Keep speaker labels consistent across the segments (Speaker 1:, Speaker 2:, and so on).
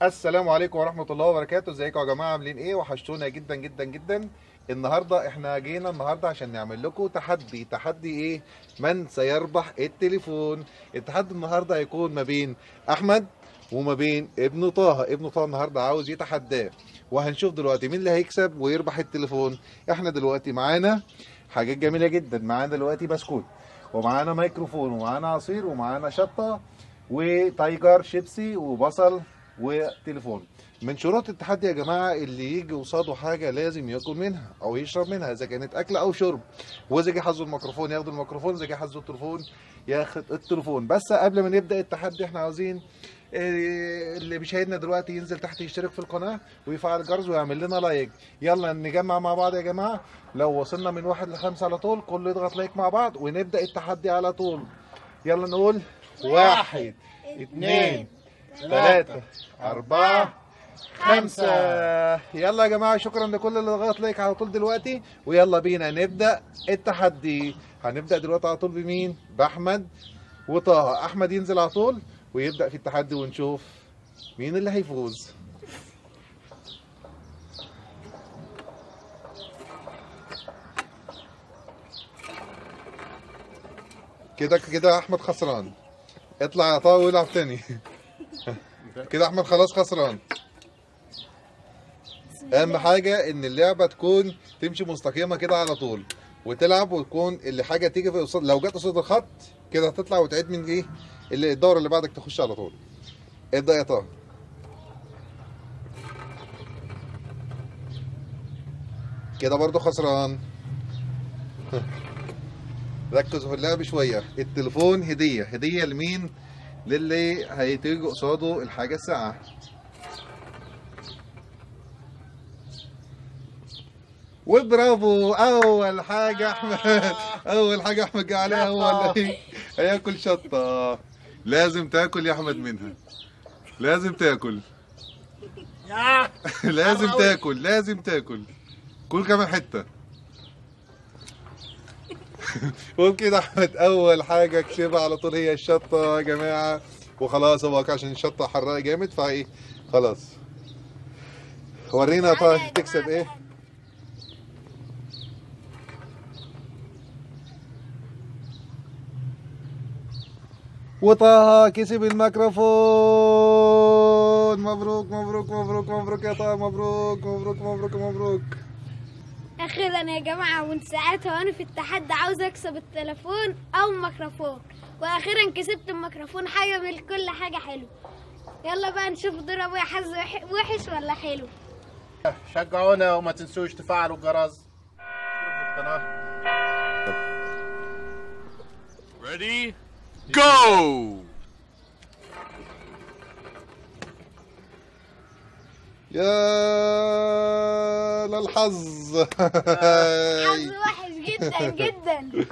Speaker 1: السلام عليكم ورحمة الله وبركاته ازيكم يا جماعة عاملين ايه وحشتونا جدا جدا جدا النهاردة احنا جينا النهاردة عشان نعمل لكم تحدي تحدي ايه من سيربح التليفون التحدي النهاردة هيكون ما بين احمد وما بين ابن طه ابن طه النهاردة عاوز يتحداه وهنشوف دلوقتي مين اللي هيكسب ويربح التليفون احنا دلوقتي معانا حاجات جميلة جدا معانا دلوقتي بسكوت ومعانا ميكروفون ومعانا عصير ومعانا شطة وتايجر شيبسي وبصل وتليفون من شروط التحدي يا جماعه اللي يجي قصاده حاجه لازم ياكل منها او يشرب منها اذا كانت اكل او شرب واذا جه حظه الميكروفون ياخد الميكروفون اذا جه حظه التليفون ياخد التليفون بس قبل ما نبدا التحدي احنا عاوزين إيه، اللي بيشاهدنا دلوقتي ينزل تحت يشترك في القناه ويفعل الجرس ويعمل لنا لايك يلا نجمع مع بعض يا جماعه لو وصلنا من واحد لخمسه على طول كله يضغط لايك مع بعض ونبدا التحدي على طول يلا نقول واحد اتنين ثلاثة أربعة خمسة يلا يا جماعة شكرا لكل اللي ضغط لايك على طول دلوقتي ويلا بينا نبدأ التحدي هنبدأ دلوقتي على طول بمين؟ بأحمد وطه أحمد ينزل على طول ويبدأ في التحدي ونشوف مين اللي هيفوز كده كده أحمد خسران اطلع يا طه والعب تاني كده احمد خلاص خسران اهم حاجه ان اللعبه تكون تمشي مستقيمه كده على طول وتلعب وتكون اللي حاجه تيجي في قصاد لو جت قصاد الخط كده هتطلع وتعيد من ايه اللي الدوره اللي بعدك تخش على طول ابدا يا طه كده برضو خسران ركزوا في اللعب شويه التليفون هديه هديه لمين للي هيتيجي قصاده الحاجه الساعه وبرافو اول حاجه احمد اول حاجه احمد جه عليها هو اللي هياكل شطه لازم تاكل يا احمد منها لازم تاكل
Speaker 2: يا
Speaker 1: لازم تاكل لازم تاكل كل كمان حته وبكده احمد اول حاجه كسبها على طول هي الشطه يا جماعه وخلاص هو عشان الشطه حراقه جامد فايه خلاص ورينا طيب تكسب ايه وطه كسب الميكروفون مبروك مبروك مبروك مبروك يا طه مبروك مبروك مبروك مبروك
Speaker 3: اخيرا يا جماعه ومن ساعتها وانا في التحدي عاوزه اكسب التليفون او الميكروفون واخيرا كسبت الميكروفون حاجه من كل حاجه حلو يلا بقى نشوف دور ابويا حظ وح- وحش ولا حلو
Speaker 2: شجعونا وما تنسوش تفعلوا الجرس اشتركوا في القناة
Speaker 4: Ready? Go!
Speaker 1: يا للحظ
Speaker 3: حظ وحش جدا جدا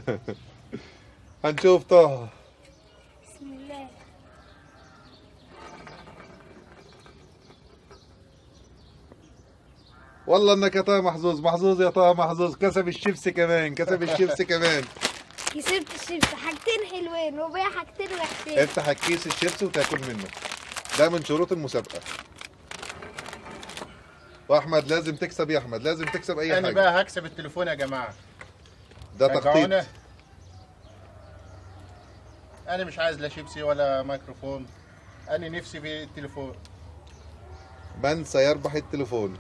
Speaker 1: هنشوف طه
Speaker 3: بسم الله
Speaker 1: والله انك يا طه محظوظ محظوظ يا طه محظوظ كسب الشيبسي كمان كسب الشيبسي كمان
Speaker 3: كسبت الشيبس حاجتين حلوين وبيع حاجتين وحشين
Speaker 1: افتح الكيس الشيبسي وتاكل منه ده من شروط المسابقه واحمد لازم تكسب يا احمد لازم تكسب اي
Speaker 2: انا
Speaker 1: حاجه
Speaker 2: بقى هكسب التليفون يا جماعة
Speaker 1: ده تخطيط
Speaker 2: شجعونا انا مش عايز لا شيبسي ولا ميكروفون انا نفسي بالتليفون
Speaker 1: من سيربح التليفون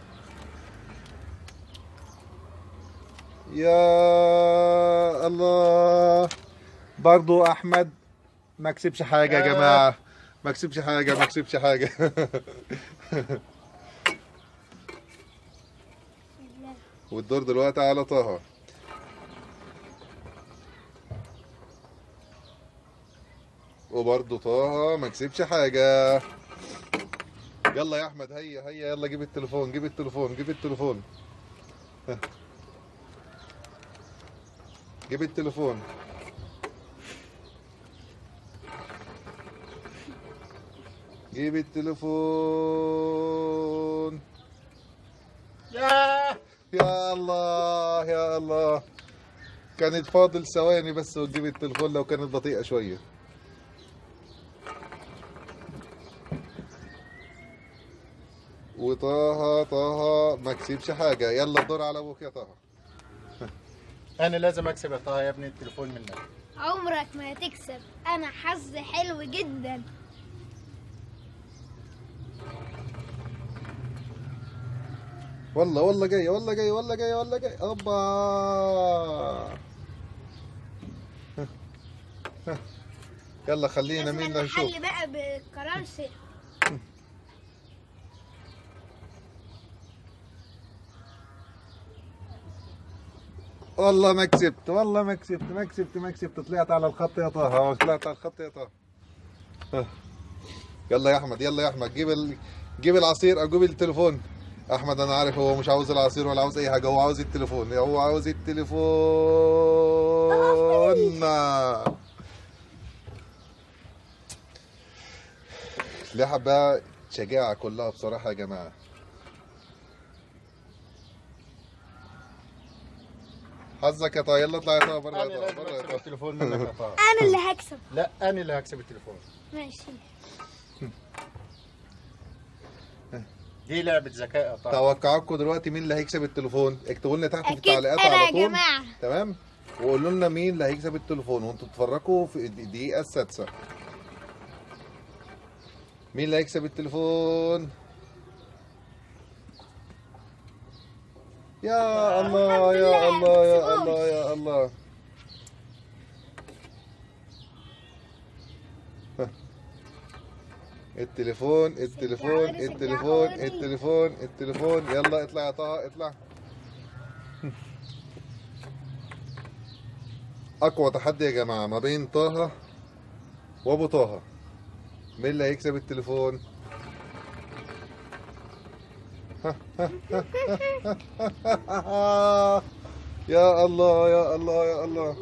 Speaker 1: يا الله برضو احمد ما كسبش حاجه يا
Speaker 2: يا.
Speaker 1: جماعه ما كسبش حاجه ما كسبش حاجه والدور دلوقتي على طه وبرضه طه ما كسبش حاجه يلا يا احمد هيا هيا يلا جيب التليفون جيب التليفون جيب التليفون ها. جيب التليفون جيب التليفون
Speaker 2: يا
Speaker 1: يا الله يا الله كانت فاضل ثواني بس وتجيب التليفون لو كانت بطيئة شوية وطه طه ما كسبش حاجه يلا الدور على ابوك يا طه
Speaker 2: انا لازم اكسب يا طه يا ابني التليفون منك
Speaker 3: عمرك ما هتكسب انا حظي حلو جدا
Speaker 1: والله والله جاي والله جاي والله جاي والله جاي اوبا يلا خلينا مين
Speaker 3: لازم
Speaker 1: نشوف
Speaker 3: نحل بقى بقرار سري
Speaker 1: والله ما كسبت والله ما كسبت ما كسبت ما كسبت طلعت على الخط يا طه طلعت على الخط يا طه ها. يلا يا احمد يلا يا احمد جيب ال... جيب العصير او جيب التليفون احمد انا عارف هو مش عاوز العصير ولا عاوز اي حاجه هو عاوز التليفون هو عاوز التليفون لعبة شجاعة كلها بصراحة يا جماعة حظك يا طه يلا اطلع يا طه بره
Speaker 2: انا
Speaker 1: يا طه
Speaker 2: لازم
Speaker 1: بره يا
Speaker 2: اكسب
Speaker 1: طه
Speaker 2: التليفون منك يا طه
Speaker 3: انا اللي هكسب
Speaker 2: لا انا اللي هكسب التليفون
Speaker 3: ماشي
Speaker 2: دي لعبه ذكاء يا طه
Speaker 1: توقعاتكم دلوقتي مين اللي هيكسب التليفون اكتبوا لنا تحت في
Speaker 3: اكيد
Speaker 1: التعليقات
Speaker 3: انا
Speaker 1: على
Speaker 3: يا
Speaker 1: طول
Speaker 3: جماعه
Speaker 1: تمام وقولوا لنا مين اللي هيكسب التليفون وانتوا تتفرجوا في الدقيقة السادسة مين اللي هيكسب التليفون يا الله يا
Speaker 3: الحمد
Speaker 1: الله
Speaker 3: لله،
Speaker 1: يا
Speaker 3: مكسبوش.
Speaker 1: الله يا الله ها. التليفون التليفون
Speaker 3: شجعوني،
Speaker 1: التليفون
Speaker 3: شجعوني.
Speaker 1: التليفون التليفون يلا اطلع يا طه اطلع اقوى تحدي يا جماعه ما بين طه وابو طه مين اللي هيكسب التليفون يا الله يا الله يا الله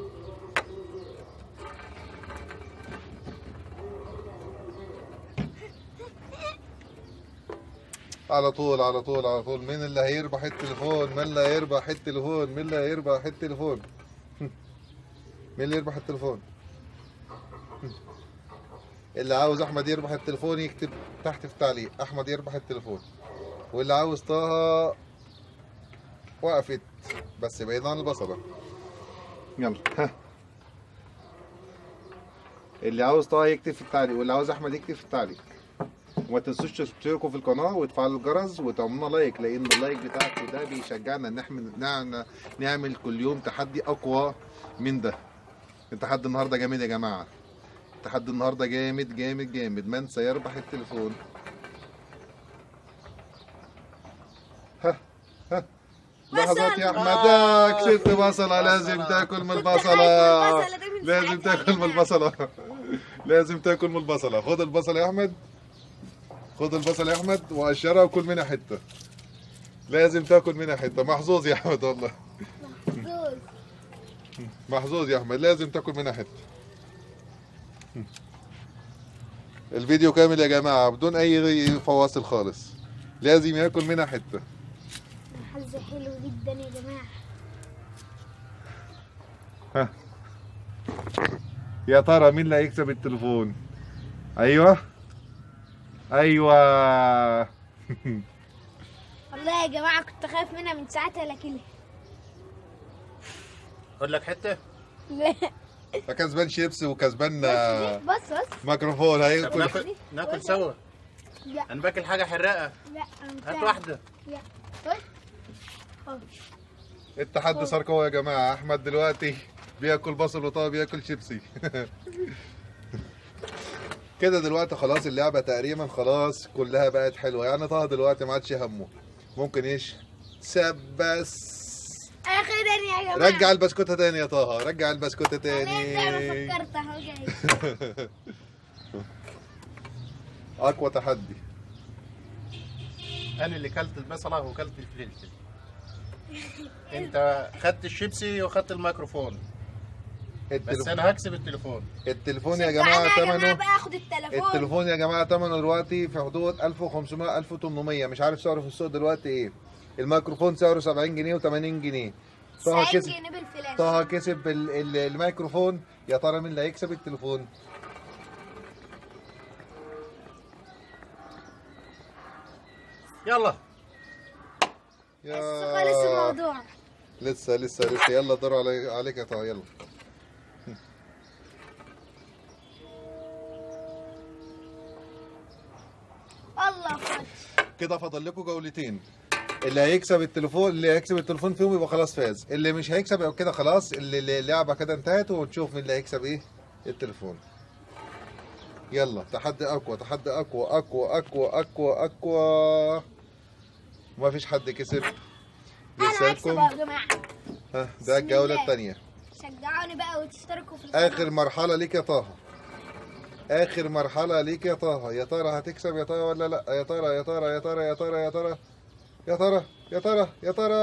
Speaker 1: على طول على طول على طول مين اللي هيربح التليفون مين اللي هيربح التليفون مين اللي هيربح التليفون مين اللي يربح التليفون اللي عاوز احمد يربح التليفون يكتب تحت في التعليق احمد يربح التليفون واللي عاوز طه وقفت بس بعيد عن البصله يلا ها اللي عاوز طه يكتب في التعليق واللي عاوز احمد يكتب في التعليق وما تنسوش تشتركوا في القناه وتفعلوا الجرس وتعملوا لايك لان اللايك بتاعكم ده بيشجعنا ان احنا نعمل نعمل كل يوم تحدي اقوى من ده التحدي النهارده جامد يا جماعه التحدي النهارده جامد جامد جامد من سيربح التليفون ها ها لحظات يا احمد آه، كسبت بصله لازم تاكل من البصله
Speaker 3: البصلة دي من
Speaker 1: لازم
Speaker 3: ساعتها
Speaker 1: تاكل من البصله لازم تاكل من البصله خد البصله يا احمد خد البصله يا احمد وقشرها وكل منها حته لازم تاكل منها حته محظوظ يا احمد والله
Speaker 3: محظوظ.
Speaker 1: محظوظ يا احمد لازم تاكل منها حته الفيديو كامل يا جماعه بدون اي فواصل خالص لازم ياكل منها حته
Speaker 3: حظي حلو جدا يا جماعه
Speaker 1: يا ترى مين اللي هيكسب التليفون ايوه ايوه
Speaker 3: والله يا جماعه كنت خايف منها من ساعتها لكن
Speaker 2: اقول لك حته
Speaker 3: لا
Speaker 1: ده كسبان شيبس وكسبان آه،
Speaker 3: بص بص
Speaker 1: ميكروفون
Speaker 2: طب
Speaker 1: هياكل
Speaker 2: ناكل ناكل سوا
Speaker 3: لا
Speaker 2: انا باكل حاجه حراقه
Speaker 3: لا أنا مش
Speaker 2: هات
Speaker 3: عارف.
Speaker 2: واحده
Speaker 3: لا بص أهو.
Speaker 1: التحدي صار قوي يا جماعه احمد دلوقتي بياكل بصل وطه بياكل شيبسي كده دلوقتي خلاص اللعبه تقريبا خلاص كلها بقت حلوه يعني طه دلوقتي ما عادش همه ممكن ايش سبس
Speaker 3: اخيرا يا جماعه
Speaker 1: رجع البسكوته تاني يا طه رجع البسكوته
Speaker 3: انا
Speaker 1: تاني
Speaker 3: فكرت اهو جاي
Speaker 1: اقوى تحدي
Speaker 2: انا اللي كلت البصله وكلت الفلفل انت خدت الشيبسي وخدت الميكروفون بس
Speaker 1: التليفون,
Speaker 2: انا هكسب التليفون
Speaker 1: التليفون يا
Speaker 3: أنا
Speaker 1: جماعه
Speaker 3: يا جماعه
Speaker 1: ثمنه
Speaker 3: بقى اخد التليفون
Speaker 1: التليفون يا جماعه ثمنه دلوقتي في حدود 1500 1800 مش عارف سعره في السوق دلوقتي ايه الميكروفون سعره 70 جنيه و80 جنيه طه
Speaker 3: 90
Speaker 1: كسب
Speaker 3: جنيه بالفلاش
Speaker 1: طه كسب ال- ال- الميكروفون يا ترى مين اللي هيكسب التليفون
Speaker 2: يلا
Speaker 1: يا
Speaker 3: بس خلص الموضوع
Speaker 1: لسه لسه لسه يلا دور علي عليك يا طه يلا
Speaker 3: الله خد
Speaker 1: كده فاضل لكم جولتين اللي هيكسب التليفون اللي هيكسب التليفون فيهم يبقى خلاص فاز اللي مش هيكسب يبقى كده خلاص اللي اللي اللعبه كده انتهت ونشوف مين اللي هيكسب ايه التليفون يلا تحدي اقوى تحدي اقوى اقوى اقوى اقوى اقوى ما فيش حد كسب
Speaker 3: انا
Speaker 1: لسه
Speaker 3: هكسب
Speaker 1: لكم
Speaker 3: يا جماعه
Speaker 1: ها ده الجوله
Speaker 3: الله.
Speaker 1: الثانيه
Speaker 3: شجعوني بقى وتشتركوا في القناه
Speaker 1: اخر مرحله ليك يا طه اخر مرحله ليك يا طه يا ترى هتكسب يا ترى ولا لا يا ترى يا ترى يا ترى يا ترى يا ترى يا ترى يا ترى يا ترى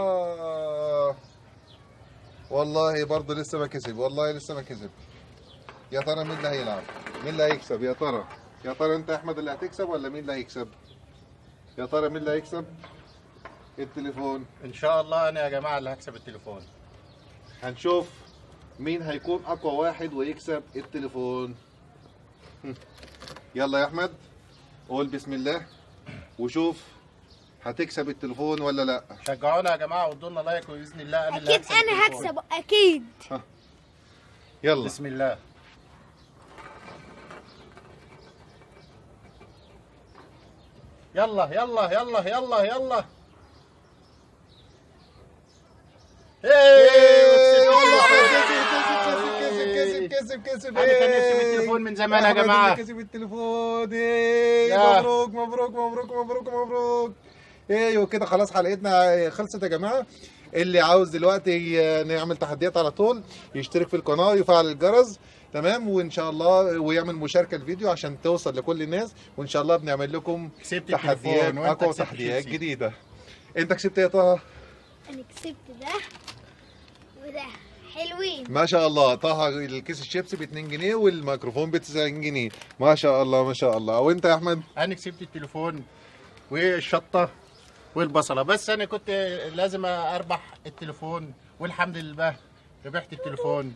Speaker 1: والله برضه لسه ما كسب والله لسه ما كسب يا ترى مين اللي هيلعب مين اللي هيكسب يا ترى يا ترى انت يا احمد اللي هتكسب ولا مين اللي هيكسب يا ترى مين اللي هيكسب التليفون
Speaker 2: ان شاء الله انا يا جماعه اللي هكسب التليفون
Speaker 1: هنشوف مين هيكون اقوى واحد ويكسب التليفون هم. يلا يا احمد قول بسم الله وشوف هتكسب التليفون ولا لا
Speaker 2: شجعونا يا جماعه وادوا لنا لايك وباذن الله انا اللي
Speaker 3: اكيد
Speaker 2: هكسب
Speaker 3: انا
Speaker 2: التليفون.
Speaker 3: هكسب اكيد
Speaker 1: يلا
Speaker 2: بسم الله يلا يلا يلا يلا يلا
Speaker 1: كسب كسب كسب كسب
Speaker 2: أنا كان نفسي بالتليفون من زمان يا
Speaker 1: أحمد اللي
Speaker 2: جماعة.
Speaker 1: كسب التليفون إيه،
Speaker 2: يا.
Speaker 1: مبروك مبروك مبروك مبروك مبروك ايوه كده خلاص حلقتنا خلصت يا جماعه اللي عاوز دلوقتي نعمل تحديات على طول يشترك في القناه ويفعل الجرس تمام وان شاء الله ويعمل مشاركه الفيديو عشان توصل لكل الناس وان شاء الله بنعمل لكم
Speaker 2: كسبت
Speaker 1: تحديات
Speaker 2: التليفون وانت
Speaker 1: اقوى
Speaker 2: كسبت
Speaker 1: تحديات
Speaker 2: شيبسي.
Speaker 1: جديده انت كسبت إيه يا طه
Speaker 3: انا كسبت ده وده حلوين
Speaker 1: ما شاء الله طه الكيس الشيبسي ب 2 جنيه والميكروفون ب 90 جنيه ما شاء الله ما شاء الله وانت يا احمد
Speaker 2: انا كسبت التليفون والشطه والبصله بس انا كنت لازم اربح التليفون والحمد لله ربحت التليفون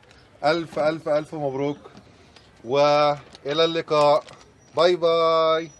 Speaker 1: الف الف الف مبروك والى اللقاء باي باي